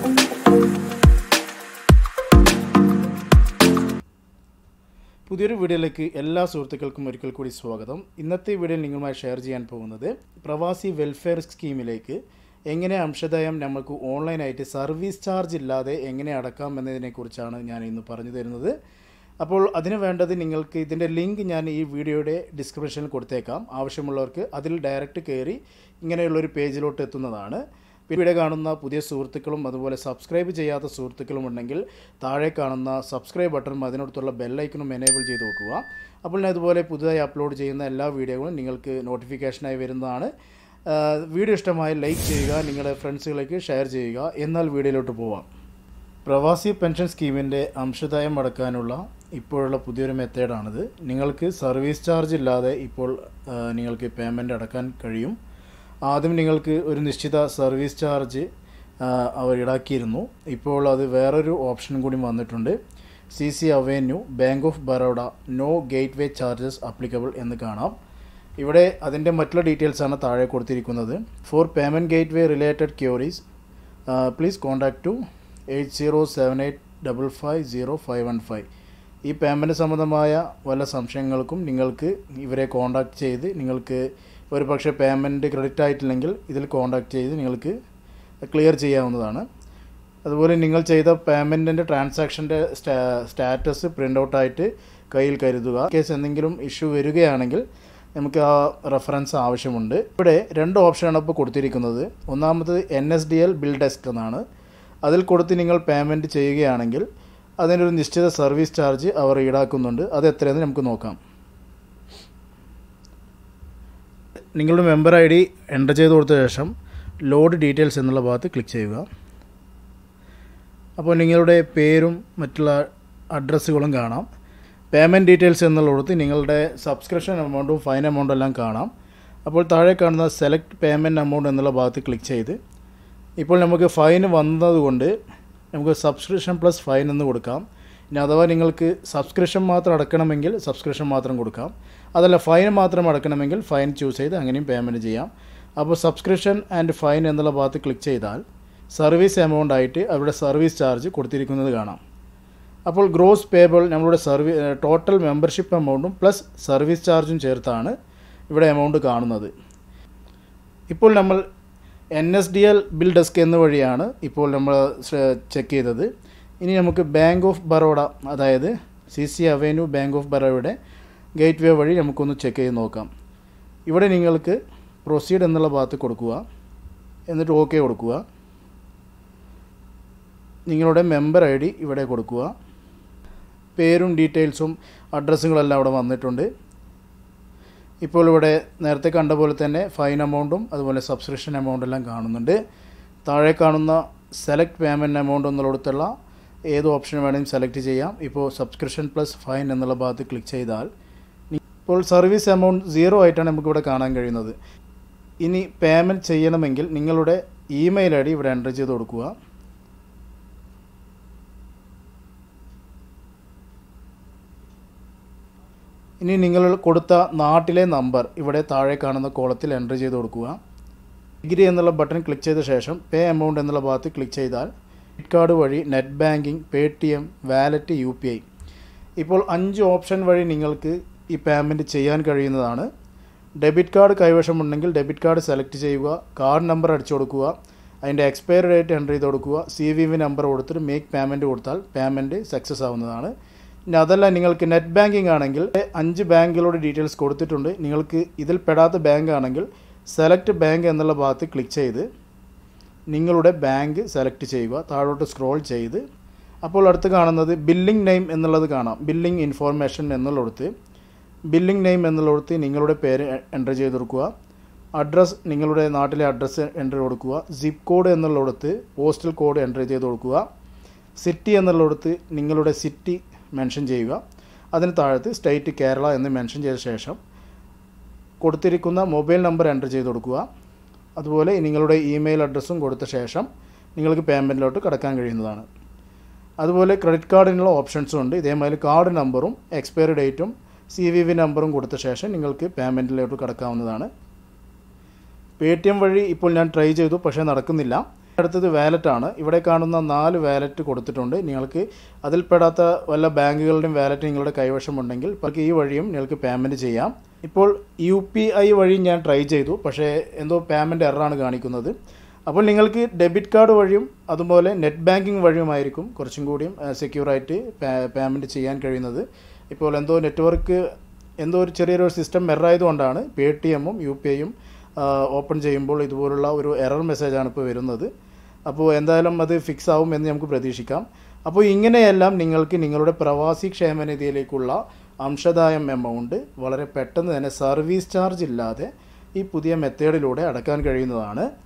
പുതിയൊരു വീഡിയോയിലേക്ക് എല്ലാ സുഹൃത്തുക്കൾക്കും ഒരിക്കൽ കൂടി സ്വാഗതം ഇന്നത്തെ വീഡിയോയിൽ നിങ്ങളുമായി ഷെയർ ചെയ്യാൻ പോകുന്നത് പ്രവാസി വെൽഫെയർ സ്കീമിലേക്ക് എങ്ങനെ അംശദായം നമുക്ക് ഓൺലൈനായിട്ട് സർവീസ് ചാർജ് ഇല്ലാതെ എങ്ങനെ അടക്കാം എന്നതിനെക്കുറിച്ചാണ് ഞാൻ ഇന്ന് പറഞ്ഞു തരുന്നത് അപ്പോൾ അതിന് വേണ്ടത് നിങ്ങൾക്ക് ഇതിൻ്റെ ലിങ്ക് ഞാൻ ഈ വീഡിയോയുടെ ഡിസ്ക്രിപ്ഷനിൽ കൊടുത്തേക്കാം ആവശ്യമുള്ളവർക്ക് അതിൽ ഡയറക്റ്റ് കയറി ഇങ്ങനെയുള്ളൊരു പേജിലോട്ട് എത്തുന്നതാണ് ഇവിടെ കാണുന്ന പുതിയ സുഹൃത്തുക്കളും അതുപോലെ സബ്സ്ക്രൈബ് ചെയ്യാത്ത സുഹൃത്തുക്കളും ഉണ്ടെങ്കിൽ താഴെ കാണുന്ന സബ്സ്ക്രൈബ് ബട്ടണും അതിനടുത്തുള്ള ബെല്ലൈക്കണും എനേബിൾ ചെയ്ത് വെക്കുക അപ്പോൾ ഞാൻ ഇതുപോലെ പുതുതായി അപ്ലോഡ് ചെയ്യുന്ന എല്ലാ വീഡിയോകളും നിങ്ങൾക്ക് നോട്ടിഫിക്കേഷനായി വരുന്നതാണ് ആഹ് വീഡിയോ ഇഷ്ടമായി ലൈക്ക് ചെയ്യുക നിങ്ങളുടെ ഫ്രണ്ട്സുകളിലേക്ക് ഷെയർ ചെയ്യുക എന്നാൽ വീഡിയോയിലോട്ട് പോവാം പ്രവാസി പെൻഷൻ സ്കീമിൻ്റെ അംശദായം അടക്കാനുള്ള ഇപ്പോഴുള്ള പുതിയൊരു മെത്തേഡാണിത് നിങ്ങൾക്ക് സർവീസ് ചാർജ് ഇല്ലാതെ ഇപ്പോൾ ആഹ് നിങ്ങൾക്ക് പേയ്മെൻറ്റ് അടക്കാൻ കഴിയും ആദ്യം നിങ്ങൾക്ക് ഒരു നിശ്ചിത സർവീസ് ചാർജ് ആഹ് അവർ ഈടാക്കിയിരുന്നു ഇപ്പോൾ അത് വേറൊരു ഓപ്ഷനും കൂടി വന്നിട്ടുണ്ട് C C avenue bank of Baroda no gateway charges applicable എന്ന് കാണാം ഇവിടെ അതിൻ്റെ മറ്റുള്ള ഡീറ്റെയിൽസാണ് താഴെ കൊടുത്തിരിക്കുന്നത് for payment gateway related queries please contact to eight zero seven eight double five zero five one five ഈ പേയ്മെൻറ്റ് സംബന്ധമായ വല്ല സംശയങ്ങൾക്കും നിങ്ങൾക്ക് ഇവരെ കോൺടാക്ട് ചെയ്ത് നിങ്ങൾക്ക് ഒരു പക്ഷേ പേയ്മെൻറ്റ് ക്രെഡിറ്റ് ആയിട്ടില്ലെങ്കിൽ ഇതിൽ കോൺടാക്ട് ചെയ്ത് നിങ്ങൾക്ക് ക്ലിയർ ചെയ്യാവുന്നതാണ് അതുപോലെ നിങ്ങൾ ചെയ്ത പേയ്മെൻറ്റിൻ്റെ ട്രാൻസാക്ഷൻ്റെ സ്റ്റാറ്റസ് പ്രിൻ്റ് ഔട്ടായിട്ട് കയ്യിൽ കരുതുക കേസ് എന്തെങ്കിലും ഇഷ്യൂ വരികയാണെങ്കിൽ നമുക്ക് ആ റെഫറൻസ് ആവശ്യമുണ്ട് ഇവിടെ രണ്ട് ഓപ്ഷനാണ് ഇപ്പോൾ കൊടുത്തിരിക്കുന്നത് ഒന്നാമത് N S D L bill desk എന്നാണ് അതിൽ കൊടുത്ത് നിങ്ങൾ പേയ്മെൻറ്റ് ചെയ്യുകയാണെങ്കിൽ അതിനൊരു നിശ്ചിത സർവീസ് ചാർജ് അവർ ഈടാക്കുന്നുണ്ട് അത് എത്രയെന്ന് നമുക്ക് നോക്കാം നിങ്ങളുടെ മെമ്പർ ഐ ഡി എൻ്റർ ചെയ്ത് കൊടുത്ത ശേഷം ലോഡ് ഡീറ്റെയിൽസ് എന്നുള്ള ഭാഗത്ത് ക്ലിക്ക് ചെയ്യുക അപ്പോൾ നിങ്ങളുടെ പേരും മറ്റുള്ള അഡ്രസ്സുകളും കാണാം പേയ്മെൻറ്റ് ഡീറ്റെയിൽസ് എന്നുള്ളിടത്ത് നിങ്ങളുടെ സബ്സ്ക്രിപ്ഷൻ എമൗണ്ടും ഫൈൻ എമൗണ്ടും എല്ലാം കാണാം അപ്പോൾ താഴെ കാണുന്ന സെലക്ട് പേയ്മെൻറ്റ് എമൗണ്ട് എന്നുള്ള ഭാഗത്ത് ക്ലിക്ക് ചെയ്ത് ഇപ്പോൾ നമുക്ക് ഫൈൻ വന്നതുകൊണ്ട് നമുക്ക് സബ്സ്ക്രിപ്ഷൻ പ്ലസ് ഫൈൻ എന്ന് കൊടുക്കാം ഇനി അഥവാ നിങ്ങൾക്ക് സബ്സ്ക്രിപ്ഷൻ മാത്രം അടക്കണമെങ്കിൽ സബ്സ്ക്രിപ്ഷൻ മാത്രം കൊടുക്കാം അതല്ല ഫൈൻ മാത്രം അടക്കണമെങ്കിൽ ഫൈൻ ചൂസ് ചെയ്ത് അങ്ങനെയും പേയ്മെൻറ്റ് ചെയ്യാം അപ്പോൾ സബ്സ്ക്രിപ്ഷൻ ആൻഡ് ഫൈൻ എന്നുള്ള ഭാഗത്ത് ക്ലിക്ക് ചെയ്താൽ സർവീസ് എമൗണ്ട് ആയിട്ട് അവിടെ സർവീസ് ചാർജ് കൊടുത്തിരിക്കുന്നത് കാണാം അപ്പോൾ ഗ്രോസ് പേബിൾ നമ്മളുടെ സർവീ ടോട്ടൽ മെമ്പർഷിപ്പ് എമൗണ്ടും പ്ലസ് സർവീസ് ചാർജും ചേർത്താണ് ഇവിടെ എമൗണ്ട് കാണുന്നത് ഇപ്പോൾ നമ്മൾ N S D L bill desk എന്ന വഴിയാണ് ഇപ്പോൾ നമ്മൾ ചെക്ക് ചെയ്തത് ഇനി നമുക്ക് ബാങ്ക് ഓഫ് ബറോഡ അതായത് C C avenue bank of ബറോഡയുടെ ഗേറ്റ് വേ വഴി നമുക്കൊന്ന് ചെക്ക് ചെയ്ത് നോക്കാം ഇവിടെ നിങ്ങൾക്ക് പ്രൊസീഡ് എന്നുള്ള ഭാഗത്ത് കൊടുക്കുക എന്നിട്ട് ഓക്കെ കൊടുക്കുക നിങ്ങളുടെ മെമ്പർ ഐ ഡി ഇവിടെ കൊടുക്കുക പേരും ഡീറ്റെയിൽസും അഡ്രസ്സുകളെല്ലാം അവിടെ വന്നിട്ടുണ്ട് ഇപ്പോൾ ഇവിടെ നേരത്തെ കണ്ട പോലെ തന്നെ ഫൈൻ എമൗണ്ടും അതുപോലെ സബ്സ്ക്രിപ്ഷൻ എമൗണ്ട് എല്ലാം കാണുന്നുണ്ട് താഴെ കാണുന്ന സെലക്ട് പേയ്മെൻറ്റ് എമൗണ്ട് എന്നുള്ളിടത്തുള്ള ഏത് ഓപ്ഷൻ വേണമെങ്കിലും സെലക്ട് ചെയ്യാം ഇപ്പോൾ സബ്സ്ക്രിപ്ഷൻ പ്ലസ് ഫൈൻ എന്നുള്ള ഭാഗത്ത് ക്ലിക്ക് ചെയ്താൽ ഇപ്പോൾ സർവീസ് എമൗണ്ട് സീറോ ആയിട്ടാണ് നമുക്കിവിടെ കാണാൻ കഴിയുന്നത് ഇനി പേയ്മെൻറ്റ് ചെയ്യണമെങ്കിൽ നിങ്ങളുടെ ഇമെയിൽ ഐ ഡി ഇവിടെ എൻ്റർ ചെയ്ത് കൊടുക്കുക ഇനി നിങ്ങൾ കൊടുത്ത നാട്ടിലെ നമ്പർ ഇവിടെ താഴെ കാണുന്ന കോളത്തിൽ എൻ്റർ ചെയ്ത് കൊടുക്കുക ഡിഗ്രി എന്നുള്ള ബട്ടൺ ക്ലിക്ക് ചെയ്ത ശേഷം പേ എമൗണ്ട് എന്നുള്ള ഭാഗത്ത് ക്ലിക്ക് ചെയ്താൽ ക്രെഡിറ്റ് കാർഡ് വഴി net banking Paytm wallet U P I ഇപ്പോൾ അഞ്ച് ഓപ്ഷൻ വഴി നിങ്ങൾക്ക് ഈ പേയ്മെൻറ്റ് ചെയ്യാൻ കഴിയുന്നതാണ് ഡെബിറ്റ് കാർഡ് കൈവശമുണ്ടെങ്കിൽ ഡെബിറ്റ് കാർഡ് സെലക്ട് ചെയ്യുക കാർഡ് നമ്പർ അടിച്ചു കൊടുക്കുക അതിൻ്റെ എക്സ്പയറി ഡേറ്റ് എൻ്റർ ചെയ്ത് കൊടുക്കുക സി വി വി നമ്പർ കൊടുത്തിട്ട് മേക്ക് പേയ്മെൻറ്റ് കൊടുത്താൽ പേയ്മെൻറ്റ് സക്സസ് ആവുന്നതാണ് ഇനി അതല്ല നിങ്ങൾക്ക് നെറ്റ് ബാങ്കിങ് ആണെങ്കിൽ അഞ്ച് ബാങ്കുകളുടെ ഡീറ്റെയിൽസ് കൊടുത്തിട്ടുണ്ട് നിങ്ങൾക്ക് ഇതിൽ പെടാത്ത ബാങ്ക് ആണെങ്കിൽ സെലക്ട് ബാങ്ക് എന്നുള്ള ഭാഗത്ത് ക്ലിക്ക് ചെയ്ത് നിങ്ങളുടെ ബാങ്ക് സെലക്ട് ചെയ്യുക താഴോട്ട് സ്ക്രോൾ ചെയ്ത് അപ്പോൾ അടുത്ത് കാണുന്നത് ബില്ലിംഗ് നെയിം എന്നുള്ളത് കാണാം ബില്ലിംഗ് ഇൻഫോർമേഷൻ എന്നുള്ളിടത്ത് ബില്ലിംഗ് നെയിം എന്നുള്ളിടത്ത് നിങ്ങളുടെ പേര് എൻ്റർ ചെയ്ത് കൊടുക്കുക അഡ്രസ്സ് നിങ്ങളുടെ നാട്ടിലെ അഡ്രസ്സ് എൻ്റർ കൊടുക്കുക സിപ്പ് കോഡ് എന്നുള്ളിടത്ത് പോസ്റ്റൽ കോഡ് എൻ്റർ ചെയ്ത് കൊടുക്കുക സിറ്റി എന്നുള്ളിടത്ത് നിങ്ങളുടെ സിറ്റി മെൻഷൻ ചെയ്യുക അതിന് താഴത്ത് സ്റ്റേറ്റ് കേരള എന്ന് മെൻഷൻ ചെയ്ത ശേഷം കൊടുത്തിരിക്കുന്ന മൊബൈൽ നമ്പർ എൻ്റർ ചെയ്ത് കൊടുക്കുക അതുപോലെ നിങ്ങളുടെ ഇമെയിൽ അഡ്രസ്സും കൊടുത്ത ശേഷം നിങ്ങൾക്ക് പേയ്മെൻറ്റിലോട്ട് കടക്കാൻ കഴിയുന്നതാണ് അതുപോലെ ക്രെഡിറ്റ് കാർഡിനുള്ള ഓപ്ഷൻസും ഉണ്ട് ഇതേമാതിരി കാർഡ് നമ്പറും എക്സ്പയറി ഡേറ്റും സി വി വി നമ്പറും കൊടുത്ത ശേഷം നിങ്ങൾക്ക് പേയ്മെൻറ്റിലോട്ട് കടക്കാവുന്നതാണ് പേ ടി എം വഴി ഇപ്പോൾ ഞാൻ ട്രൈ ചെയ്തു പക്ഷേ നടക്കുന്നില്ല അടുത്തത് വാലറ്റ് ആണ് ഇവിടെ കാണുന്ന നാല് വാലറ്റ് കൊടുത്തിട്ടുണ്ട് നിങ്ങൾക്ക് അതിൽപ്പെടാത്ത വല്ല ബാങ്കുകളുടെയും വാലറ്റ് നിങ്ങളുടെ കൈവശമുണ്ടെങ്കിൽ നിങ്ങൾക്ക് ഈ വഴിയും നിങ്ങൾക്ക് പേയ്മെൻറ്റ് ചെയ്യാം ഇപ്പോൾ യു പി ഐ വഴി ഞാൻ ട്രൈ ചെയ്തു പക്ഷേ എന്തോ പേയ്മെൻറ്റ് എററാണ് കാണിക്കുന്നത് അപ്പോൾ നിങ്ങൾക്ക് ഡെബിറ്റ് കാർഡ് വഴിയും അതുപോലെ നെറ്റ് ബാങ്കിങ് വഴിയുമായിരിക്കും കുറച്ചും കൂടിയും സെക്യൂറായിട്ട് പേയ്മെൻറ്റ് ചെയ്യാൻ കഴിയുന്നത് ഇപ്പോൾ എന്തോ നെറ്റ്വർക്ക് എന്തോ ഒരു ചെറിയൊരു സിസ്റ്റം എററായതുകൊണ്ടാണ് പേ ടി എമ്മും യു പി ഐയും ഓപ്പൺ ചെയ്യുമ്പോൾ ഇതുപോലുള്ള ഒരു എറർ മെസ്സേജാണ് ഇപ്പോൾ വരുന്നത് അപ്പോൾ എന്തായാലും അത് ഫിക്സ് ആവും എന്ന് നമുക്ക് പ്രതീക്ഷിക്കാം അപ്പോൾ ഇങ്ങനെയെല്ലാം നിങ്ങൾക്ക് നിങ്ങളുടെ പ്രവാസി ക്ഷേമനിധിയിലേക്കുള്ള അംശദായം എമൗണ്ട് വളരെ പെട്ടെന്ന് തന്നെ സർവീസ് ചാർജ് ഇല്ലാതെ ഈ പുതിയ മെത്തേഡിലൂടെ അടക്കാൻ കഴിയുന്നതാണ്